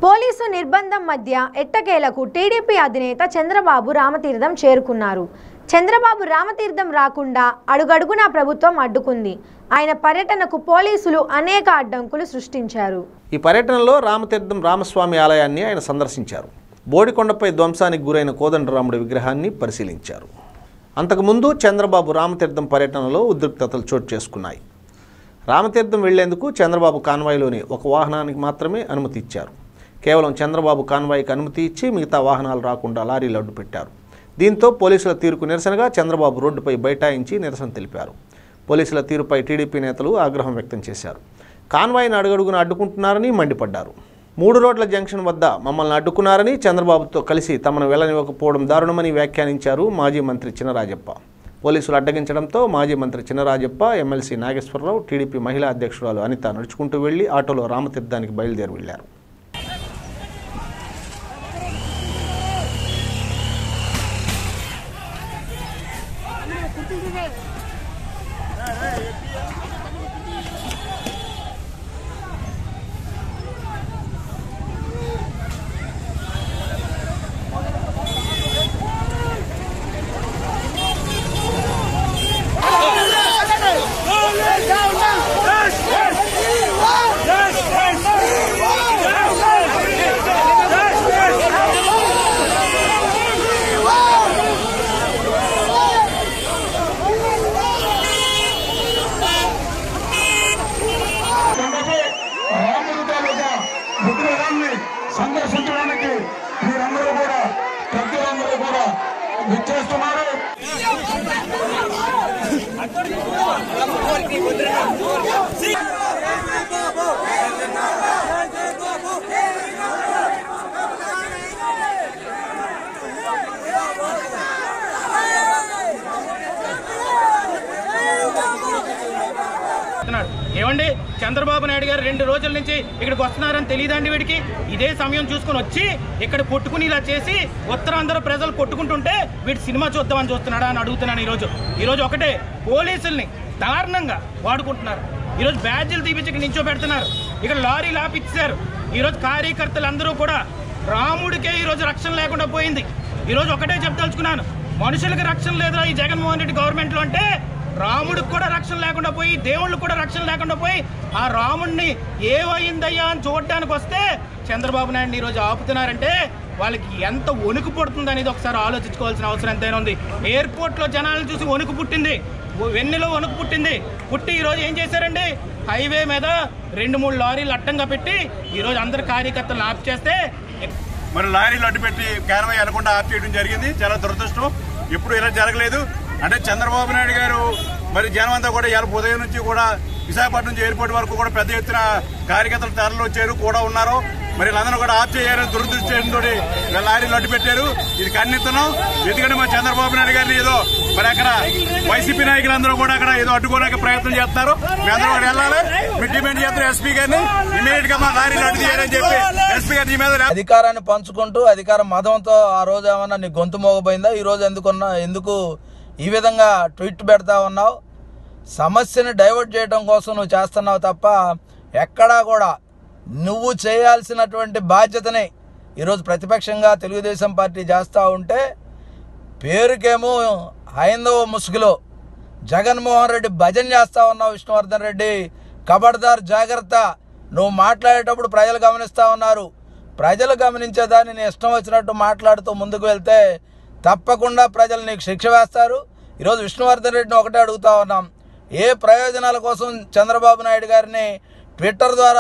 police నిర్బంధం మధ్య ఎట్టకేలకు టీడీపీ అధినేత చంద్రబాబు రామతీర్థం చేరుకున్నారు చంద్రబాబు రామతీర్థం రాకుండా అడుగడుగునా ప్రభుత్వం అడ్డుకుంది ఆయన పర్యటనకు పోలీసులు అనేక అడ్డంకులు సృష్టించారు ఈ పర్యటనలో రామతీర్థం రామస్వామి ఆలయాన్ని ఆయన సందర్శించారు బోడికొండపై ధ్వంసానికి గురైన కోదండరాముడి విగ్రహాన్ని పరిశీలించారు అంతకుముందు చంద్రబాబు రామతీర్థం పర్యటనలో ఉద్రిక్తతలు చోటు చేసుకున్నాయి రామతీర్థం వెళ్లేందుకు చంద్రబాబు కాన్వాయ్లోని ఒక వాహనానికి మాత్రమే అనుమతి ఇచ్చారు కేవలం చంద్రబాబు కాన్వాయ్కి అనుమతి ఇచ్చి మిగతా వాహనాలు రాకుండా లారీలు అడ్డు పెట్టారు దీంతో పోలీసుల తీరుకు నిరసనగా చంద్రబాబు రోడ్డుపై బైఠాయించి నిరసన తెలిపారు పోలీసుల తీరుపై టీడీపీ నేతలు ఆగ్రహం వ్యక్తం చేశారు కాన్వాయ్ని అడుగడుగున అడ్డుకుంటున్నారని మండిపడ్డారు మూడు రోడ్ల జంక్షన్ వద్ద మమ్మల్ని అడ్డుకున్నారని చంద్రబాబుతో కలిసి తమను వెళ్ళనివ్వకపోవడం దారుణమని వ్యాఖ్యానించారు మాజీ మంత్రి చినరాజప్ప పోలీసులు అడ్డగించడంతో మాజీ మంత్రి చినరాజప్ప ఎమ్మెల్సీ నాగేశ్వరరావు టీడీపీ మహిళా అధ్యక్షురాలు అనిత నడుచుకుంటూ వెళ్లి ఆటోలో రామతీర్థానికి బయలుదేరి వెళ్లారు కాబట్టి రాముడి తాలూకా విగ్రహాన్ని సందర్శించడానికి మీరందరూ కూడా పెద్దలందరూ కూడా విచ్చేస్తున్నారు చెప్తున్నాడు ఏమండి చంద్రబాబు నాయుడు గారు రెండు రోజుల నుంచి ఇక్కడికి వస్తున్నారని తెలియదండి వీడికి ఇదే సమయం చూసుకొని వచ్చి ఇక్కడ కొట్టుకుని ఇలా చేసి ఉత్తరాంధ్ర ప్రజలు కొట్టుకుంటుంటే వీడు సినిమా చూద్దామని చూస్తున్నాడా అని అడుగుతున్నాను ఈరోజు ఈరోజు ఒకటే పోలీసుల్ని దారుణంగా వాడుకుంటున్నారు ఈరోజు బ్యాడ్జీలు తీపించి ఇక్కడ నించో పెడుతున్నారు ఇక్కడ లారీలు ఆపిచ్చారు ఈరోజు కార్యకర్తలు అందరూ కూడా రాముడికే ఈరోజు రక్షణ లేకుండా పోయింది ఈరోజు ఒకటే చెప్పదలుచుకున్నాను మనుషులకి రక్షణ లేదురా ఈ జగన్మోహన్ రెడ్డి గవర్నమెంట్లో అంటే రాముడికి కూడా రక్షణ లేకుండా పోయి దేవుళ్ళు కూడా రక్షణ లేకుండా పోయి ఆ రాముడిని ఏమైందయ్యా అని చూడడానికి వస్తే చంద్రబాబు నాయుడు ఈరోజు ఆపుతున్నారంటే వాళ్ళకి ఎంత వణుకు పుడుతుంది అనేది ఒకసారి ఆలోచించుకోవాల్సిన అవసరం ఎంతైనా ఉంది ఎయిర్పోర్ట్లో జనాలను చూసి వణుకు పుట్టింది వెన్నెలో వణుకు పుట్టింది పుట్టి ఈరోజు ఏం చేశారండి హైవే మీద రెండు మూడు లారీలు అడ్డంగా పెట్టి ఈరోజు అందరు కార్యకర్తలను ఆఫ్ చేస్తే మరి లారీలు అడ్డుపెట్టి కాన్వాయ్ అనకుండా ఆఫ్ చేయడం జరిగింది చాలా దురదృష్టం ఎప్పుడు ఇలా జరగలేదు అంటే చంద్రబాబు నాయుడు గారు మరి జనం అంతా కూడా ఇవాళ ఉదయం నుంచి కూడా విశాఖపట్నం నుంచి ఎయిర్పోర్ట్ వరకు కూడా పెద్ద ఎత్తున కార్యకర్తలు తరలి వచ్చారు కూడా ఉన్నారు మరి వీళ్ళందరూ కూడా ఆఫ్ చేయాలని దురదృష్టంతో లారీలు అడ్డు పెట్టారు ఇది ఖండిస్తున్నాం ఎందుకంటే మా చంద్రబాబు నాయుడు గారిని ఏదో మరి అక్కడ వైసీపీ నాయకులందరూ కూడా అక్కడ ఏదో అడ్డుకోవడానికి ప్రయత్నం చేస్తున్నారు మీ అందరూ కూడా వెళ్ళాలి మీరు డిమాండ్ చేస్తున్నారు ఎస్పీ గారిని ఇమీడియట్ గా మా లారీలు అడ్డు చేయాలని చెప్పి ఎస్పీ గారి మీద అధికారాన్ని పంచుకుంటూ అధికార మదంతో ఆ రోజు ఏమన్నా నీ గొంతు మోగపోయిందా ఈ రోజు ఎందుకున్నా ఎందుకు ఈ విధంగా ట్వీట్ పెడతా ఉన్నావు సమస్యని డైవర్ట్ చేయడం కోసం నువ్వు చేస్తున్నావు తప్ప ఎక్కడా కూడా నువ్వు చేయాల్సినటువంటి బాధ్యతని ఈరోజు ప్రతిపక్షంగా తెలుగుదేశం పార్టీ చేస్తూ ఉంటే పేరుకేమో హైందవ ముసుగులో జగన్మోహన్ రెడ్డి భజన చేస్తా ఉన్నావు విష్ణువర్ధన్ రెడ్డి కబడ్దార్ జాగ్రత్త నువ్వు మాట్లాడేటప్పుడు ప్రజలు గమనిస్తా ఉన్నారు ప్రజలు గమనించేదాన్ని నీ ఇష్టం వచ్చినట్టు మాట్లాడుతూ ముందుకు వెళ్తే తప్పకుండా ప్రజలు నీకు శిక్ష వేస్తారు ఈరోజు విష్ణువర్ధన్ రెడ్డిని ఒకటే అడుగుతా ఉన్నాం ఏ ప్రయోజనాల కోసం చంద్రబాబు నాయుడు గారిని ట్విట్టర్ ద్వారా